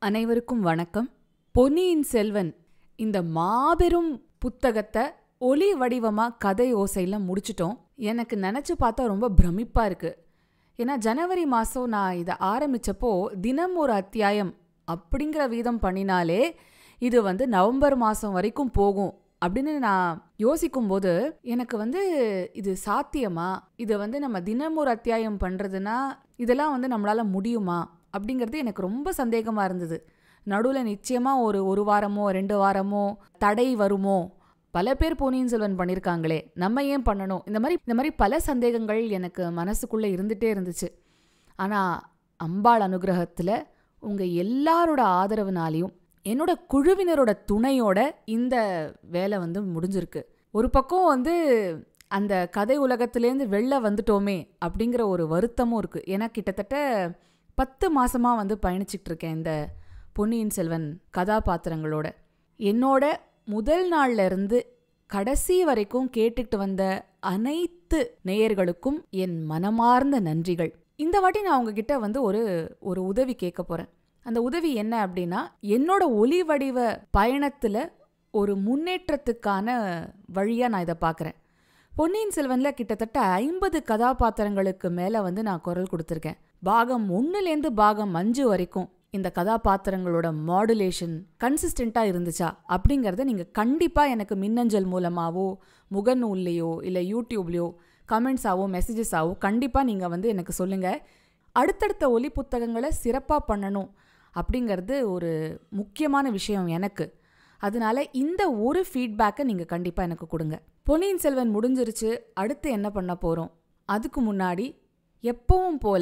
அனைவருக்கும் வணக்கம் பொன்னியின் செல்வன் இந்த மாபெரும் புத்தகத்தை ஒலி வடிவமா கதை ஓசையில முடிச்சிட்டோம் எனக்கு நினைச்சு பார்த்தா ரொம்ப பிரமிப்பா இருக்கு ஏன்னா ஜனவரி மாசம் நான் இதை ஆரம்பிச்சப்போ தினம் ஒரு அத்தியாயம் அப்படிங்கிற வீதம் பண்ணினாலே இது வந்து நவம்பர் மாசம் வரைக்கும் போகும் அப்படின்னு நான் யோசிக்கும்போது எனக்கு வந்து இது சாத்தியமா இது வந்து நம்ம தினம் ஒரு அத்தியாயம் பண்றதுன்னா இதெல்லாம் வந்து நம்மளால முடியுமா அப்படிங்கிறது எனக்கு ரொம்ப சந்தேகமா இருந்தது நடுவில் நிச்சயமா ஒரு ஒரு வாரமோ ரெண்டு வாரமோ தடை வருமோ பல பேர் பொன்னியின் செல்வன் பண்ணியிருக்காங்களே நம்ம ஏன் பண்ணணும் இந்த மாதிரி இந்த மாதிரி பல சந்தேகங்கள் எனக்கு மனசுக்குள்ளே இருந்துகிட்டே இருந்துச்சு ஆனால் அம்பாள் அனுகிரகத்தில் உங்கள் எல்லாரோட ஆதரவுனாலையும் என்னோட குழுவினரோட துணையோட இந்த வேலை வந்து முடிஞ்சிருக்கு ஒரு பக்கம் வந்து அந்த கதை உலகத்திலேருந்து வெளில வந்துட்டோமே அப்படிங்கிற ஒரு வருத்தமும் இருக்குது ஏன்னா கிட்டத்தட்ட பத்து மாசமாக வந்து பயணிச்சிட்டு இருக்கேன் இந்த பொன்னியின் செல்வன் கதாபாத்திரங்களோட என்னோட முதல் நாள்ல இருந்து கடைசி வரைக்கும் கேட்டுட்டு வந்த அனைத்து நேயர்களுக்கும் என் மனமார்ந்த நன்றிகள் இந்த வாட்டி நான் உங்ககிட்ட வந்து ஒரு ஒரு உதவி கேட்க போறேன் அந்த உதவி என்ன அப்படின்னா என்னோட ஒலி வடிவ பயணத்துல ஒரு முன்னேற்றத்துக்கான வழியா நான் இதை பார்க்குறேன் பொன்னியின் செல்வன்ல கிட்டத்தட்ட ஐம்பது கதாபாத்திரங்களுக்கு மேல வந்து நான் குரல் கொடுத்துருக்கேன் பாகம் ஒன்னுலேருந்து பாகம் அஞ்சு வரைக்கும் இந்த கதாபாத்திரங்களோட மாடுலேஷன் கன்சிஸ்டண்ட்டாக இருந்துச்சா அப்படிங்கிறத நீங்கள் கண்டிப்பாக எனக்கு மின்னஞ்சல் மூலமாகவோ முகநூல்லையோ இல்லை யூடியூப்லேயோ கமெண்ட்ஸாவோ மெசேஜஸாவோ கண்டிப்பாக நீங்கள் வந்து எனக்கு சொல்லுங்கள் அடுத்தடுத்த ஒலி புத்தகங்களை சிறப்பாக பண்ணணும் அப்படிங்கிறது ஒரு முக்கியமான விஷயம் எனக்கு அதனால இந்த ஒரு ஃபீட்பேக்கை நீங்கள் கண்டிப்பாக எனக்கு கொடுங்க பொன்னியின் செல்வன் முடிஞ்சிருச்சு அடுத்து என்ன பண்ண போகிறோம் அதுக்கு முன்னாடி எப்பவும் போல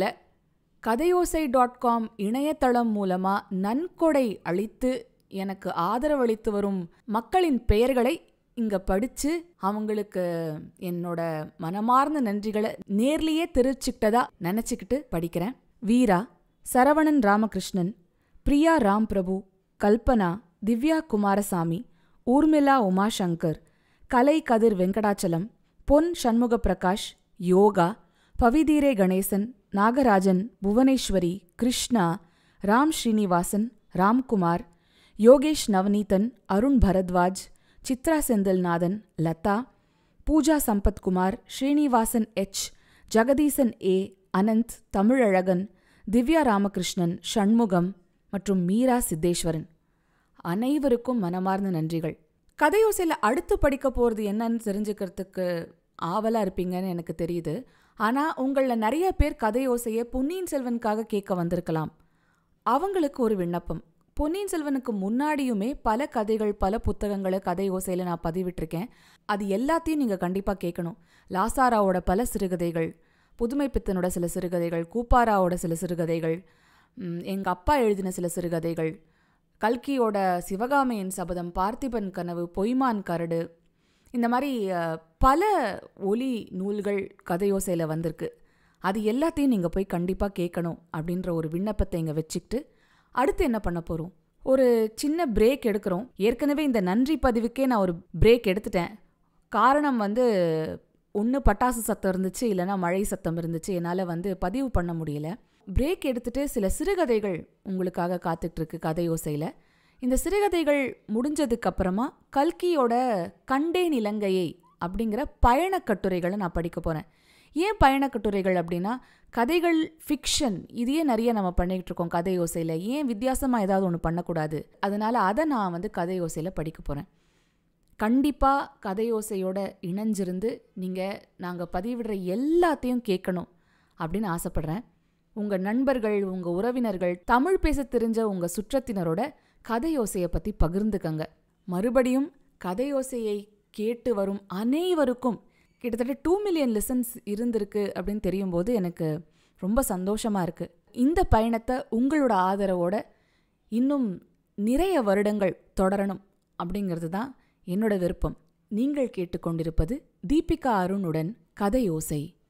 கதையோசை டாட் காம் இணையதளம் மூலமாக நன்கொடை அளித்து எனக்கு ஆதரவளித்து வரும் மக்களின் பெயர்களை இங்கே படித்து அவங்களுக்கு என்னோட மனமார்ந்த நன்றிகளை நேர்லேயே தெரிவிச்சுக்கிட்டதா நினச்சிக்கிட்டு படிக்கிறேன் வீரா சரவணன் ராமகிருஷ்ணன் பிரியா ராம் பிரபு கல்பனா திவ்யா குமாரசாமி ஊர்மிளா உமாசங்கர் கலை கதிர் வெங்கடாச்சலம் பொன் சண்முக பிரகாஷ் யோகா பவிதீரே கணேசன் நாகராஜன் புவனேஸ்வரி கிருஷ்ணா ராம் ஸ்ரீனிவாசன் ராம்குமார் யோகேஷ் நவநீதன் அருண் பரத்வாஜ் சித்ரா செந்தில்நாதன் லதா பூஜா சம்பத்குமார் ஸ்ரீனிவாசன் எச் ஜெகதீசன் ஏ அனந்த் தமிழழகன் திவ்யா ராமகிருஷ்ணன் ஷண்முகம் மற்றும் மீரா சித்தேஸ்வரன் அனைவருக்கும் மனமார்ந்த நன்றிகள் கதையோசையில் அடுத்து படிக்க போகிறது என்னன்னு தெரிஞ்சுக்கிறதுக்கு ஆவலாக இருப்பீங்கன்னு எனக்கு தெரியுது ஆனால் உங்களில் நிறைய பேர் கதையோசையை பொன்னியின் செல்வனுக்காக கேட்க வந்திருக்கலாம் அவங்களுக்கு ஒரு விண்ணப்பம் பொன்னியின் செல்வனுக்கு முன்னாடியுமே பல கதைகள் பல புத்தகங்களை கதை ஓசையில் நான் பதிவிட்டிருக்கேன் அது எல்லாத்தையும் நீங்கள் கண்டிப்பாக கேட்கணும் லாசாராவோட பல சிறுகதைகள் புதுமை பித்தனோட சில சிறுகதைகள் கூப்பாராவோட சில சிறுகதைகள் எங்கள் அப்பா எழுதின சில சிறுகதைகள் கல்கியோட சிவகாமியின் சபதம் பார்த்திபன் கனவு பொய்மான் கரடு இந்த மாதிரி பல ஒலி நூல்கள் கதையோசையில் வந்திருக்கு அது எல்லாத்தையும் நீங்கள் போய் கண்டிப்பாக கேட்கணும் அப்படின்ற ஒரு விண்ணப்பத்தை இங்கே வச்சுக்கிட்டு அடுத்து என்ன பண்ண போகிறோம் ஒரு சின்ன பிரேக் எடுக்கிறோம் ஏற்கனவே இந்த நன்றி பதிவுக்கே நான் ஒரு பிரேக் எடுத்துட்டேன் காரணம் வந்து ஒன்று பட்டாசு சத்தம் இருந்துச்சு இல்லைனா மழை சத்தம் இருந்துச்சு என்னால் வந்து பதிவு பண்ண முடியல பிரேக் எடுத்துட்டு சில சிறுகதைகள் உங்களுக்காக காத்துட்ருக்கு கதையோசையில் இந்த சிறுகதைகள் முடிஞ்சதுக்கு அப்புறமா கல்கியோட கண்டேன் இலங்கையை அப்படிங்கிற பயணக் கட்டுரைகளை நான் படிக்க போகிறேன் ஏன் பயணக் கட்டுரைகள் அப்படின்னா கதைகள் ஃபிக்ஷன் இதையே நிறைய நம்ம பண்ணிக்கிட்டு இருக்கோம் கதை யோசையில் ஏன் வித்தியாசமாக ஏதாவது ஒன்று பண்ணக்கூடாது அதனால் அதை நான் வந்து கதை யோசையில் படிக்க போகிறேன் கண்டிப்பாக கதையோசையோட இணைஞ்சிருந்து நீங்கள் நாங்கள் பதிவிடுற எல்லாத்தையும் கேட்கணும் அப்படின்னு ஆசைப்பட்றேன் உங்கள் நண்பர்கள் உங்கள் உறவினர்கள் தமிழ் பேச தெரிஞ்ச உங்கள் சுற்றத்தினரோட கதையோசையை பற்றி பகிர்ந்துக்கங்க மறுபடியும் கதையோசையை கேட்டு வரும் அனைவருக்கும் கிட்டத்தட்ட டூ மில்லியன் லிசன்ஸ் இருந்திருக்கு அப்படின்னு தெரியும் போது எனக்கு ரொம்ப சந்தோஷமாக இருக்குது இந்த பயணத்தை உங்களோட ஆதரவோட இன்னும் நிறைய வருடங்கள் தொடரணும் அப்படிங்கிறது தான் என்னோட விருப்பம் நீங்கள் கேட்டுக்கொண்டிருப்பது தீபிகா அருணுடன் கதையோசை